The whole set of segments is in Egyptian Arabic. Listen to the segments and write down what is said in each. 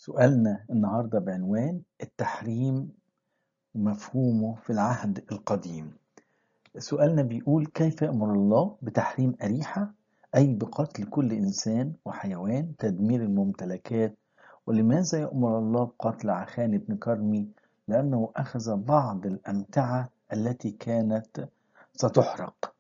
سؤالنا النهاردة بعنوان التحريم ومفهومه في العهد القديم سؤالنا بيقول كيف يأمر الله بتحريم أريحة أي بقتل كل إنسان وحيوان تدمير الممتلكات ولماذا يأمر الله بقتل عخان بن كرمي لأنه أخذ بعض الأمتعة التي كانت ستحرق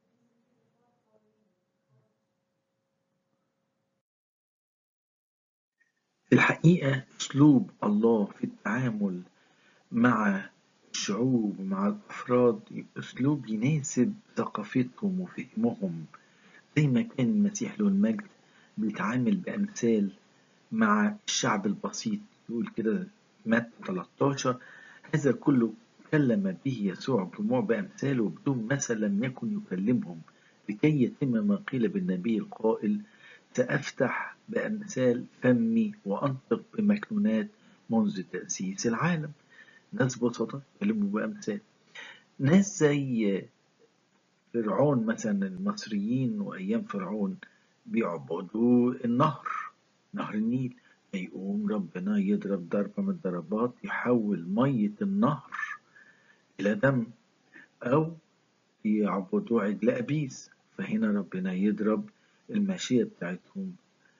في الحقيقة أسلوب الله في التعامل مع الشعوب ومع الأفراد أسلوب يناسب ثقافتهم وفهمهم زي ما كان المسيح له المجد بيتعامل بأمثال مع الشعب البسيط يقول كده متى 13 هذا كله كلم به يسوع الجموع بأمثاله بدون مثل لم يكن يكلمهم لكي يتم ما قيل بالنبي القائل سأفتح بأمثال فمي وأنطق بمكنونات منذ تأسيس العالم ناس بسطة يكلموا بأمثال ناس زي فرعون مثلا المصريين وأيام فرعون بيعبدوا النهر نهر النيل يقوم ربنا يضرب ضربة من الضربات يحول مية النهر إلى دم أو يعبدوا عجل أبيس فهنا ربنا يضرب الماشية بتاعتهم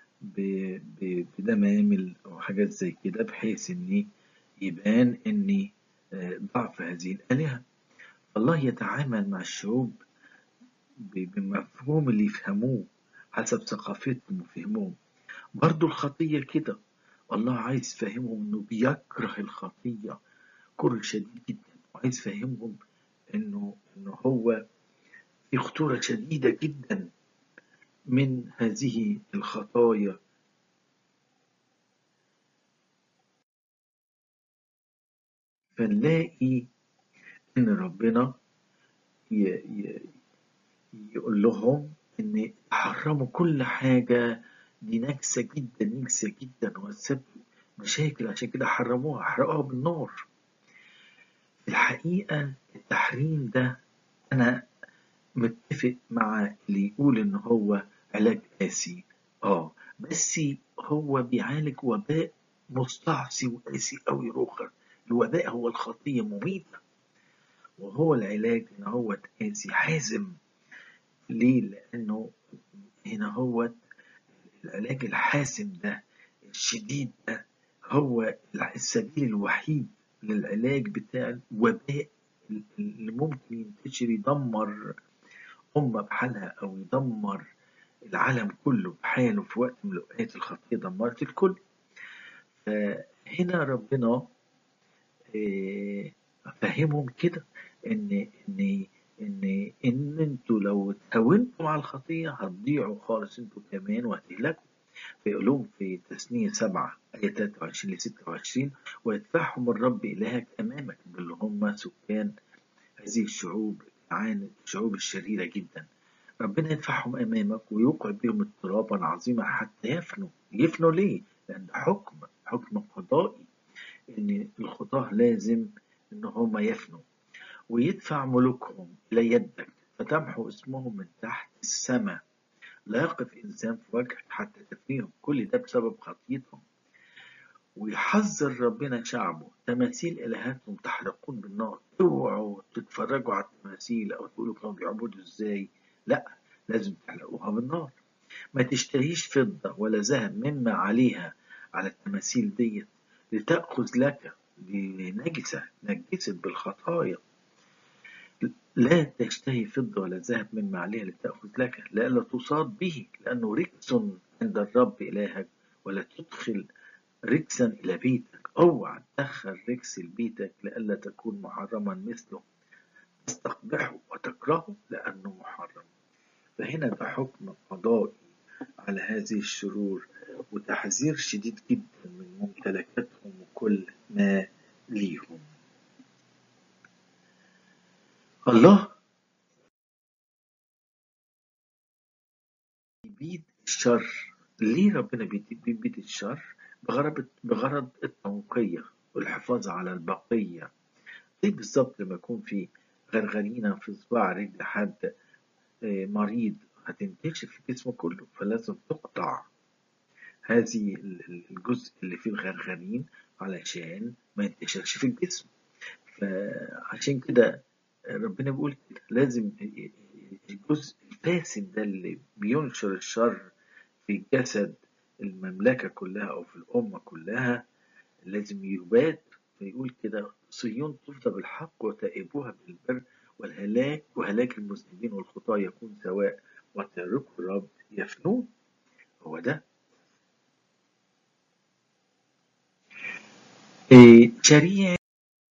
بدمامل أو حاجات زي كده بحيث إن يبان إن ضعف هذه الآلهة الله يتعامل مع الشعوب بمفهوم اللي يفهموه حسب ثقافتهم وفهمهم برضو الخطية كده الله عايز يفهمهم إنه بيكره الخطية كره شديد جدا وعايز يفهمهم إنه إنه هو في خطورة شديدة جدا من هذه الخطايا فنلاقي إن ربنا يقول لهم إن حرموا كل حاجة دي نكسة جدا نكسة جدا وهتسبب مشاكل عشان كده حرموها حرقوها بالنار في الحقيقة التحريم ده أنا متفق مع اللي يقول إن هو علاج قاسي اه بس هو بيعالج وباء مستعصي وقاسي قوي روخر الوباء هو الخطية مميتة وهو العلاج إن هو قاسي حازم ليه؟ لأنه هنا هو العلاج الحاسم ده الشديد ده هو السبيل الوحيد للعلاج بتاع الوباء اللي ممكن ينتشر يدمر أمة بحالها أو يدمر العالم كله بحاله في وقت من الأوقات الخطية دمرت الكل فهنا ربنا فهمهم كده إن إن إن إن أنتوا لو تهاونتوا مع الخطية هتضيعوا خالص أنتوا كمان وهتهلكوا فيقول لهم في تثنية سبعة آية 23 ل 26 ويدفعهم الرب إلهك أمامك اللي هم سكان هذه الشعوب عن الشعوب الشريرة جدا ربنا يدفعهم أمامك ويوقع بهم اضطرابا عظيما حتى يفنوا يفنوا ليه؟ لأن ده حكم حكم قضائي إن الخطاة لازم إن هم يفنوا ويدفع ملوكهم إلى يدك فتمحو اسمهم من تحت السماء لا يقف إنسان في وجهك حتى تفنيهم كل ده بسبب خطيتهم ويحذر ربنا شعبه تماثيل إلهاتهم تحرقون بالنار اوعوا تتفرجوا على التماثيل أو تقولوا كانوا بيعبدوا إزاي لا لازم تحرقوها بالنار ما تشتريش فضة ولا ذهب مما عليها على التماثيل ديت لتأخذ لك نجسة نجست بالخطايا لا تشتهي فضة ولا ذهب مما عليها لتأخذ لك لئلا تصاب به لأنه ركس عند الرب إلهك ولا تدخل ركسا إلى بيتك اوعى تدخل ركس لبيتك لئلا تكون محرما مثله تستقبحه وتكرهه لأنه محرم فهنا ده حكم قضائي على هذه الشرور وتحذير شديد جدا من ممتلكاتهم وكل ما ليهم الله بيبيد الشر ليه ربنا بيبيد الشر بغرض بغرض التنقية والحفاظ على البقية زي بالظبط لما يكون في غرغرينة في صباع رجل حد مريض هتنتشر في جسمه كله فلازم تقطع هذه الجزء اللي فيه الغرغرين علشان ما ينتشرش في الجسم فعشان كده ربنا بيقول كده لازم الجزء الفاسد ده اللي بينشر الشر في جسد المملكة كلها أو في الأمة كلها لازم يبات فيقول كده صهيون تفضى بالحق وتائبوها بالبر والهلاك وهلاك المذنبين والخطاة يكون سواء وتركوا الرب يفنون هو ده إيه شريعة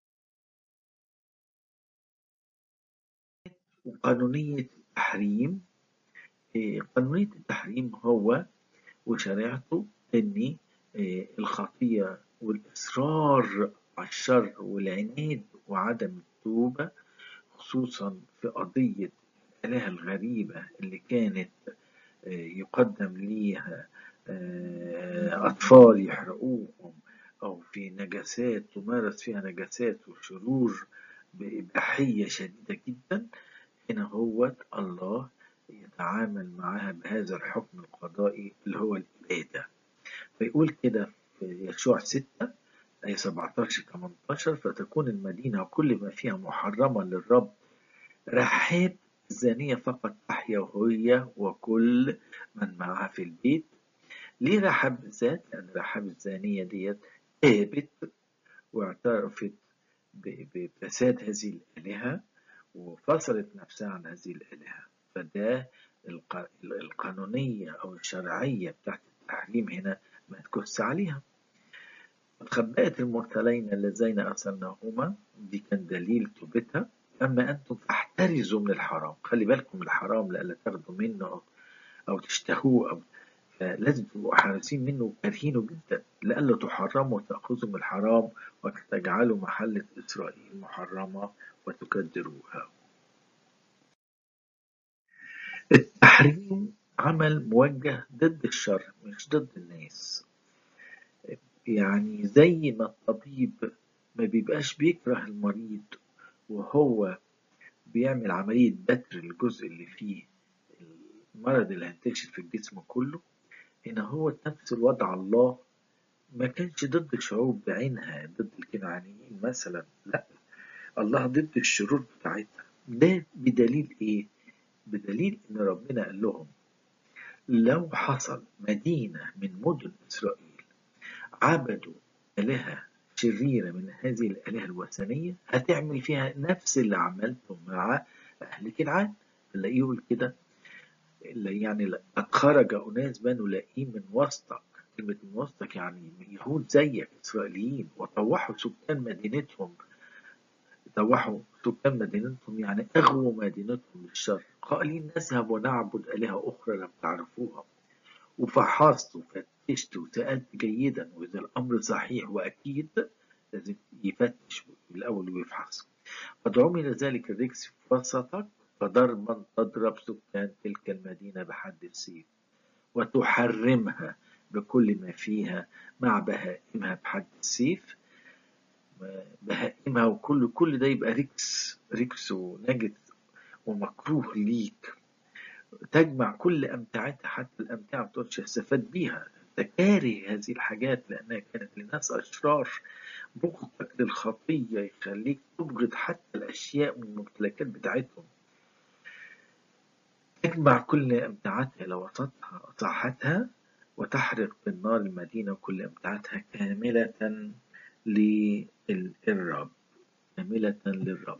وقانونية التحريم إيه قانونية التحريم هو وشريعته إن إيه الخطية والإصرار على الشر والعناد وعدم التوبة خصوصا في قضية الآلهة الغريبة اللي كانت يقدم ليها أطفال يحرقوهم أو في نجاسات تمارس فيها نجاسات وشرور بإباحية شديدة جدا هنا هو الله يتعامل معها بهذا الحكم القضائي اللي هو الإبادة فيقول كده في يشوع 6 آية 17 18 فتكون المدينة وكل ما فيها محرمة للرب رحاب الزانية فقط تحيا وهي وكل من معها في البيت ليه رحاب بالذات؟ لأن رحاب الزانية ديت تابت واعترفت بفساد هذه الآلهة وفصلت نفسها عن هذه الآلهة فده القانونية أو الشرعية بتاعت التحريم هنا ما تكس عليها خبأت المرسلين اللذين أرسلناهما دي كان دليل توبتها أما أنتم فاحترزوا من الحرام خلي بالكم من الحرام لألا تاخدوا منه أو, أو تشتهوه أو فلازم تبقوا حريصين منه وكارهينه جدا لألا تحرموا وتأخذوا من الحرام وتجعلوا محلة إسرائيل محرمة وتكدروها التحريم عمل موجه ضد الشر مش ضد الناس يعني زي ما الطبيب ما بيبقاش بيكره المريض وهو بيعمل عملية بتر الجزء اللي فيه المرض اللي هينتشر في الجسم كله هنا هو نفس الوضع الله ما كانش ضد الشعوب بعينها ضد الكنعانيين مثلا لا الله ضد الشرور بتاعتها ده بدليل ايه بدليل ان ربنا قال لهم لو حصل مدينة من مدن إسرائيل عبدوا آلهة شريرة من هذه الآلهة الوثنية هتعمل فيها نفس اللي عملته مع أهل كنعان نلاقيه يقول كده يعني قد خرج أناس بنو لاقين من وسطك كلمة من وسطك يعني يهود زيك إسرائيليين وطوحوا سكان مدينتهم طوحوا سكان مدينتهم يعني أغووا مدينتهم للشر قائلين نذهب ونعبد آلهة أخرى لم تعرفوها وفحصت وفتشت وسألت جيدا وإذا الأمر صحيح وأكيد لازم يفتش الأول ويفحص قد عمل ذلك الرجس في وسطك فضربا تضرب سكان تلك المدينة بحد السيف وتحرمها بكل ما فيها مع بهائمها بحد السيف بهائمها وكل كل ده يبقى ركس ركس ونجد ومكروه ليك تجمع كل أمتعتها حتى الأمتعة ما تقدرش تستفاد بيها تكاري هذه الحاجات لأنها كانت لناس أشرار بغضك للخطية يخليك تبغض حتى الأشياء والممتلكات بتاعتهم تجمع كل أمتعتها إلى وسطها وصاحتها وتحرق بالنار المدينة وكل أمتعتها كاملة للرب كاملة للرب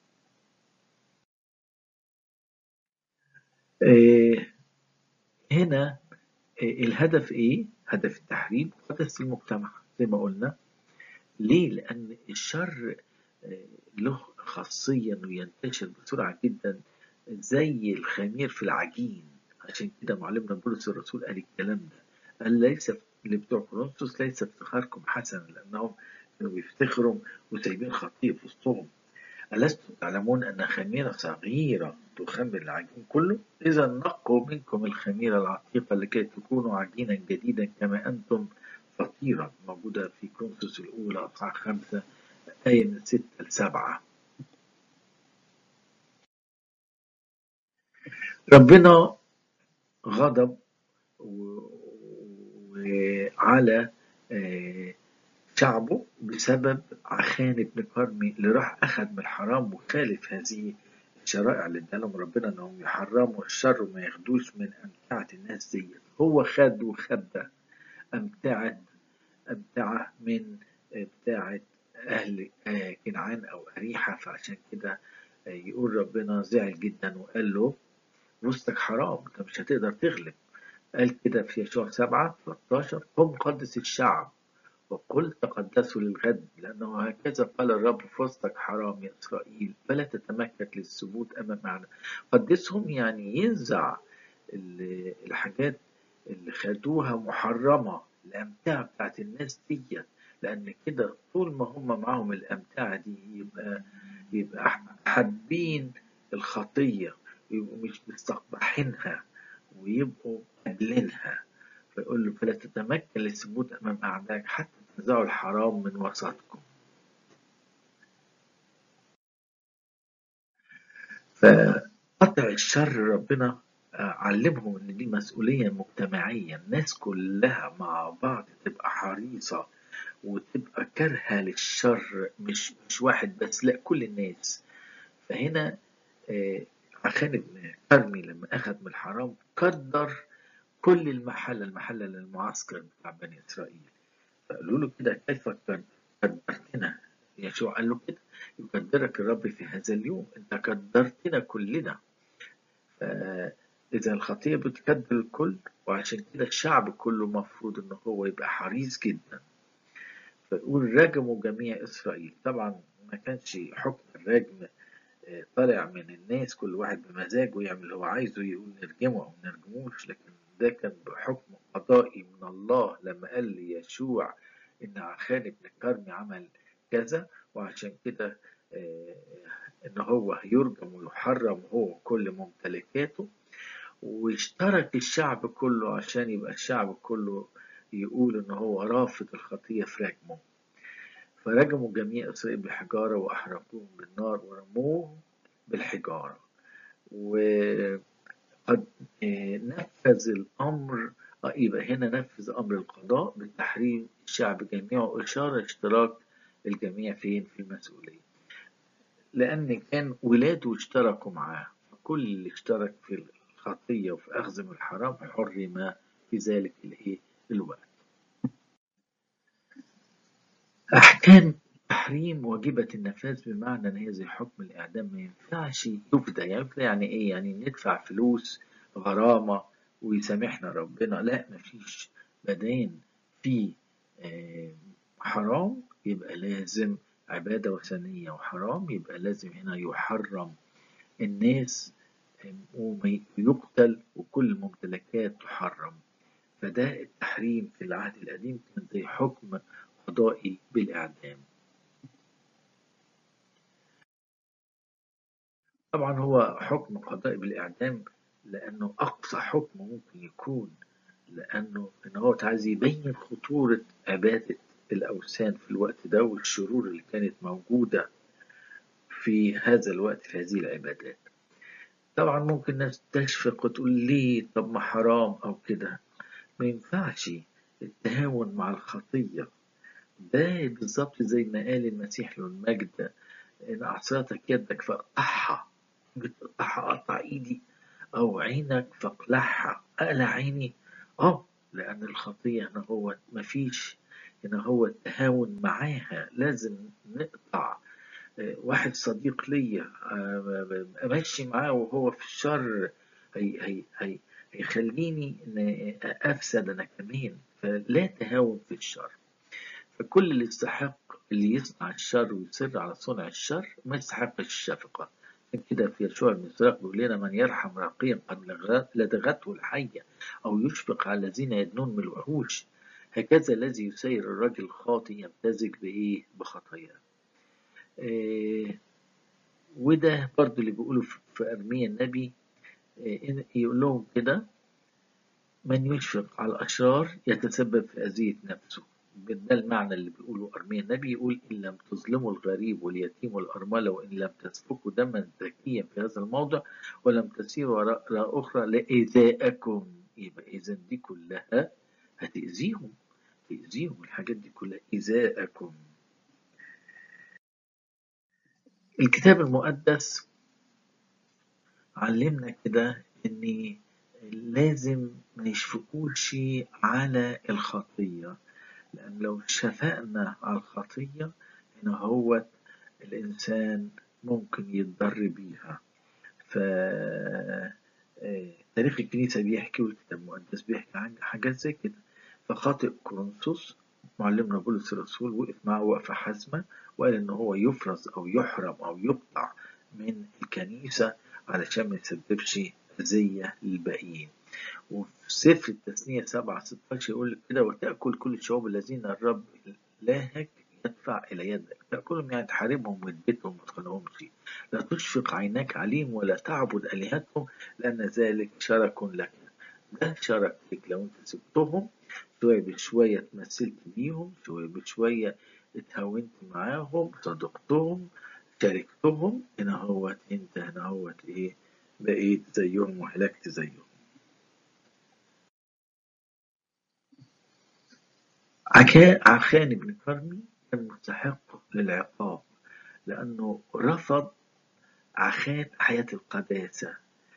إيه هنا إيه الهدف ايه هدف التحريم قدس المجتمع زي ما قلنا ليه لان الشر إيه له خاصية انه ينتشر بسرعة جدا زي الخمير في العجين عشان كده معلمنا بولس الرسول قال الكلام ده قال ليس اللي بتوع كورنثوس ليس افتخاركم حسنا لانهم كانوا بيفتخروا وسايبين خطيه في وسطهم ألستم تعلمون أن خميرة صغيرة تخمر العجين كله؟ إذا نقوا منكم الخميرة العتيقة لكي تكونوا عجينا جديدا كما أنتم فطيرا موجودة في كونسوس الأولى أصحاح خمسة آية من ستة لسبعة ربنا غضب و... و... وعلى آه، شعبه بسبب عخان ابن كرمي اللي راح أخذ من الحرام وخالف هذه الشرائع اللي اداها لهم ربنا انهم يحرموا الشر وما ياخدوش من امتعة الناس دي هو خد وخبى امتعة امتعة من بتاعة أهل آه، كنعان أو أريحة فعشان كده آه، يقول ربنا زعل جدا وقال له وسطك حرام انت مش هتقدر تغلب قال كده في يشوع 7 13 قم قدس الشعب وقل تقدسوا للغد لأنه هكذا قال الرب في وسطك حرام يا إسرائيل فلا تتمكك للثبوت أمام معنى قدسهم يعني ينزع ال- الحاجات اللي خدوها محرمة الأمتعة بتاعت الناس دي لأن كده طول ما هم معاهم الأمتعة دي يبقى يبقى حابين الخطية ويبقوا مش مستقبحينها ويبقوا قابلينها فيقول له فلا تتمكن للثبوت أمام أعدائك حتى تنزعوا الحرام من وسطكم فقطع الشر ربنا آه، علمهم ان دي مسؤولية مجتمعية الناس كلها مع بعض تبقى حريصة وتبقى كارهة للشر مش مش واحد بس لا كل الناس فهنا آه، عخان بن كرمي لما أخذ من الحرام قدر كل المحلة المحلة للمعسكر بتاع بني إسرائيل فقالوا له كده كيف قد- قدرتنا يشوع قال له كده يقدرك الرب في هذا اليوم انت قدرتنا كلنا فإذا الخطية بتقدر الكل وعشان كده الشعب كله مفروض ان هو يبقى حريص جدا فيقول رجموا جميع إسرائيل طبعا ما كانش حكم الرجم آه، طالع من الناس كل واحد بمزاجه يعمل اللي هو عايزه يقول نرجمه أو نرجموش لكن ده كان بحكم قضائي من الله لما قال ليشوع إن عخان بن كرمي عمل كذا وعشان كده آه، إن هو هيرجم ويحرم هو كل ممتلكاته واشترك الشعب كله عشان يبقى الشعب كله يقول إن هو رافض الخطية في رجمه فرجموا جميع إسرائيل بالحجارة وأحرقوهم بالنار ورموهم بالحجارة وقد آه، نفذ الأمر آه، يبقى هنا نفذ أمر القضاء بتحريم الشعب جميعه إشارة اشتراك الجميع فين في المسؤولية لأن كان ولاده اشتركوا معاه فكل اللي اشترك في الخطية وفي أخذ من الحرام حرم في ذلك الإيه الوقت أحكام تحريم واجبة النفاذ بمعنى إن هي زي حكم الإعدام ما ينفعش يفدى يعني يفدى يعني إيه؟ يعني ندفع فلوس غرامة ويسامحنا ربنا لا مفيش مادام في آه، حرام يبقى لازم عبادة وثنية وحرام يبقى لازم هنا يحرم الناس آه، وما يقتل وكل الممتلكات تحرم فده التحريم في العهد القديم كان زي حكم قضائي بالإعدام طبعا هو حكم قضائي بالإعدام لأنه أقصى حكم ممكن يكون لأنه إن هو عايز يبين خطورة عبادة الأوثان في الوقت ده والشرور اللي كانت موجودة في هذا الوقت في هذه العبادات طبعا ممكن ناس تشفق وتقول ليه طب ما حرام أو كده ما ينفعش التهاون مع الخطية ده بالظبط زي ما قال المسيح له المجد إن أعصرتك يدك فاقطعها بتقطعها قطع إيدي أو عينك فاقلعها أقلع عيني أه لأن الخطية هنا هو مفيش هنا هو التهاون معاها لازم نقطع آه، واحد صديق ليا آه، أمشي معاه وهو في الشر هي هي هي هيخليني إن أفسد أنا كمان فلا تهاون في الشر فكل اللي يستحق اللي يصنع الشر ويصر على صنع الشر ما يستحقش الشفقة عشان كده في يشوع بن سراق بيقول لنا من يرحم رقيا قد لغ- لدغته الحية أو يشفق على الذين يدنون من الوحوش هكذا الذي يسير الرجل الخاطئ يمتزج بإيه بخطاياه إيه وده برضو اللي بيقوله في- في أرميا النبي إيه إن- يقول لهم كده من يشفق على الأشرار يتسبب في أذية نفسه ده المعنى اللي بيقوله أرميا النبي يقول إن لم تظلموا الغريب واليتيم والأرملة وإن لم تسفكوا دما زكيا في هذا الموضع ولم تسيروا وراء أخرى لإيذائكم يبقى إذا دي كلها هتأذيهم تأذيهم الحاجات دي كلها إيذاءكم الكتاب المقدس علمنا كده إن لازم ما يشفقوش على الخطية لأن لو شفقنا على الخطية هنا هو الإنسان ممكن يتضر بيها ف تاريخ الكنيسة بيحكي والكتاب المقدس بيحكي عن حاجات زي كده فخاطئ كورنثوس معلمنا بولس الرسول وقف معه وقفة حاسمة وقال إن هو يفرز أو يحرم أو يقطع من الكنيسة علشان ما يسببش أذية للباقيين وفي سفر التثنية 7 16 يقول كده وتأكل كل الشعوب الذين الرب إلهك يدفع إلى يدك تأكلهم يعني تحاربهم وتبيتهم وما تخليهمش لا تشفق عيناك عليهم ولا تعبد آلهتهم لأن ذلك شرك لك ده شرك لك لو أنت سبتهم شوية بشوية اتمثلت بيهم شوية بشوية اتهاونت معاهم صدقتهم شاركتهم هنا هو انت هنا هو ايه بقيت زيهم وهلكت زيهم عخان بن كرمي كان مستحق للعقاب لأنه رفض عخان حياة القداسة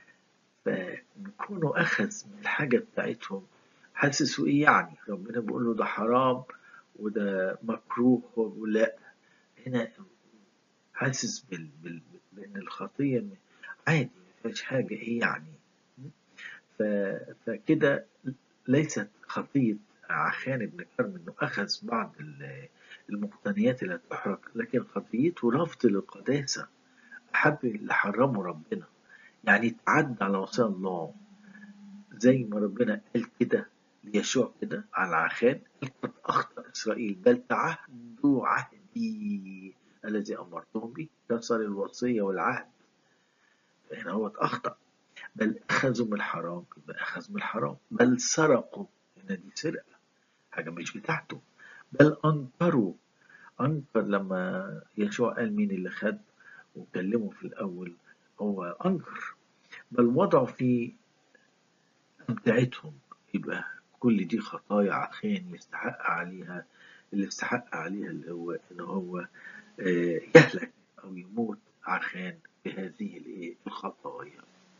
فكونه أخذ من الحاجة بتاعتهم حاسسوا إيه يعني ربنا بيقول له ده حرام وده مكروه ولا هنا حاسس بال... بال... بأن الخطية عادي ما فيهاش حاجة إيه يعني ف... فكده ليست خطية عخان بن كرم إنه أخذ بعض المقتنيات اللي تحرق لكن خطيته رفض للقداسة أحب اللي حرمه ربنا يعني تعدى على وصايا الله زي ما ربنا قال كده ليشوع كده على عخان قد أخطأ إسرائيل بل تعهدوا عهدي الذي أمرتهم به كسر الوصية والعهد فهنا هو أخطأ بل أخذوا من الحرام يبقى أخذ من الحرام بل سرقوا هنا دي سرقة حاجة مش بتاعته بل أنكروا أنكر لما يشوع قال مين اللي خد وكلمه في الأول هو أنكر بل وضعوا في أمتعتهم يبقى كل دي خطايا عخان يستحق عليها اللي استحق عليها اللي هو إن هو يهلك أو يموت عخان بهذه الخطايا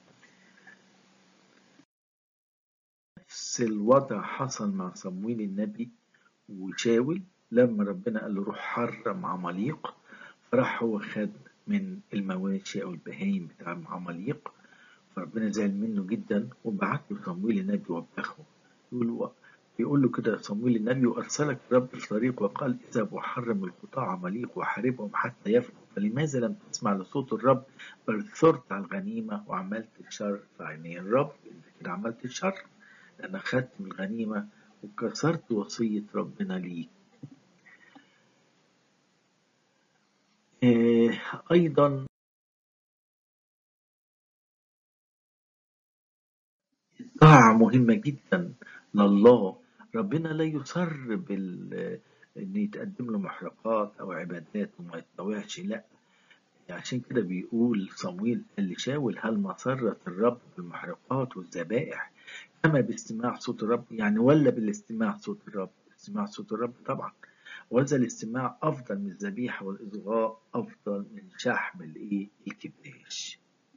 نفس الوضع حصل مع صمويل النبي وشاول لما ربنا قال له روح حرم عماليق فراح هو خد من المواشي أو البهايم بتاع عماليق فربنا زعل منه جدا وبعت له صمويل النبي وبخه يقول بيقول له كده صمويل النبي وأرسلك رب في طريق وقال اذهب وحرم القطاع عماليق وحاربهم حتى يفنوا فلماذا لم تسمع لصوت الرب بل ثرت على الغنيمة وعملت الشر في عيني الرب انت كده عملت الشر لأن أخدت من الغنيمة وكسرت وصية ربنا ليك أيضا الطاعة مهمة جدا لله ربنا لا يصر بال إن يتقدم له محرقات أو عبادات وما يتطوعش لأ عشان كده بيقول صمويل قال لشاول هل مسرت الرب بالمحرقات والذبائح كما باستماع صوت الرب يعني ولا بالاستماع صوت الرب استماع صوت الرب طبعا وهذا الاستماع أفضل من الذبيحة والإصغاء أفضل من شحم الإيه الكباش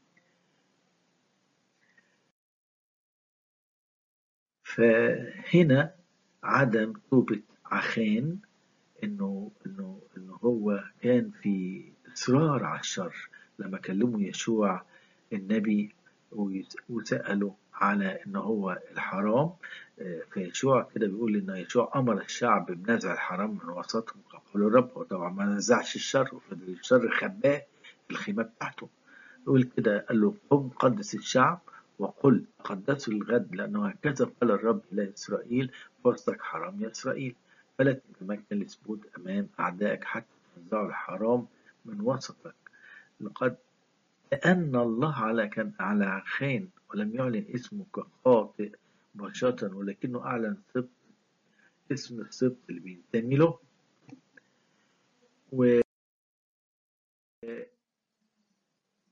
فهنا عدم توبة عخان إنه إنه إنه هو كان في إصرار على الشر لما كلموا يشوع النبي وسأله على إن هو الحرام فيشوع كده بيقول إن يشوع أمر الشعب بنزع الحرام من وسطهم قالوا الرب وطبعا ما نزعش الشر وفضل الشر خباه في الخيمة بتاعته يقول كده قال له قم قدس الشعب وقل قدسوا الغد لأنه هكذا قال الرب إلى إسرائيل فرصك حرام يا إسرائيل فلا تتمكن الثبوت أمام أعدائك حتى تنزعوا الحرام من وسطك لقد لأن الله على كان على خان ولم يعلن اسمه كخاطئ مباشرة ولكنه أعلن سبط اسم السبط اللي بينتمي له و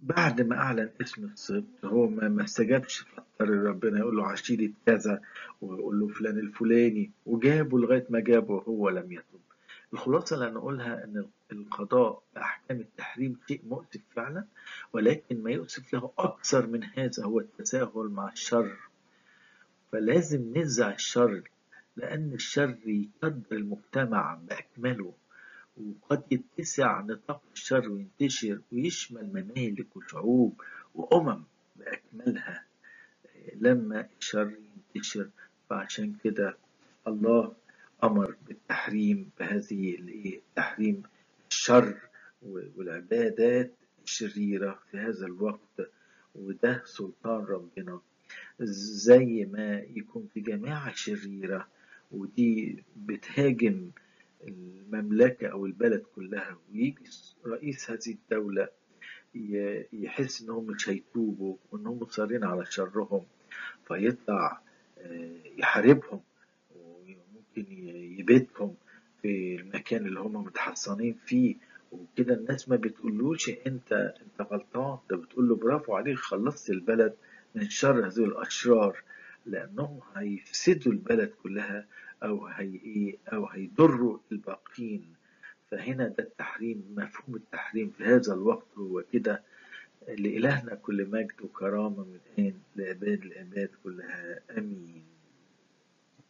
بعد ما أعلن اسم السبط هو ما ما استجابش فاضطر ربنا يقول له عشيرة كذا ويقول له فلان الفلاني وجابه لغاية ما جابه وهو لم يتب الخلاصة اللي نقولها إن القضاء بأحكام التحريم شيء مؤسف فعلا ولكن ما يؤسف له أكثر من هذا هو التساهل مع الشر فلازم ننزع الشر لأن الشر يقدر المجتمع بأكمله وقد يتسع نطاق الشر وينتشر ويشمل ممالك وشعوب وأمم بأكملها لما الشر ينتشر فعشان كده الله أمر بالتحريم بهذه الإيه تحريم الشر والعبادات الشريرة في هذا الوقت وده سلطان ربنا زي ما يكون في جماعة شريرة ودي بتهاجم المملكة أو البلد كلها ويجي رئيس هذه الدولة يحس إنهم مش هيتوبوا وإنهم مصرين على شرهم فيطلع يحاربهم وممكن يبيدهم في المكان اللي هم متحصنين فيه وكده الناس ما بتقولوش انت انت غلطان ده بتقول له برافو عليك خلصت البلد من شر هذول الاشرار لانهم هيفسدوا البلد كلها او هي ايه او هيضروا الباقين فهنا ده التحريم مفهوم التحريم في هذا الوقت هو كده لإلهنا كل مجد وكرامة من الآن لأباد الآباد كلها آمين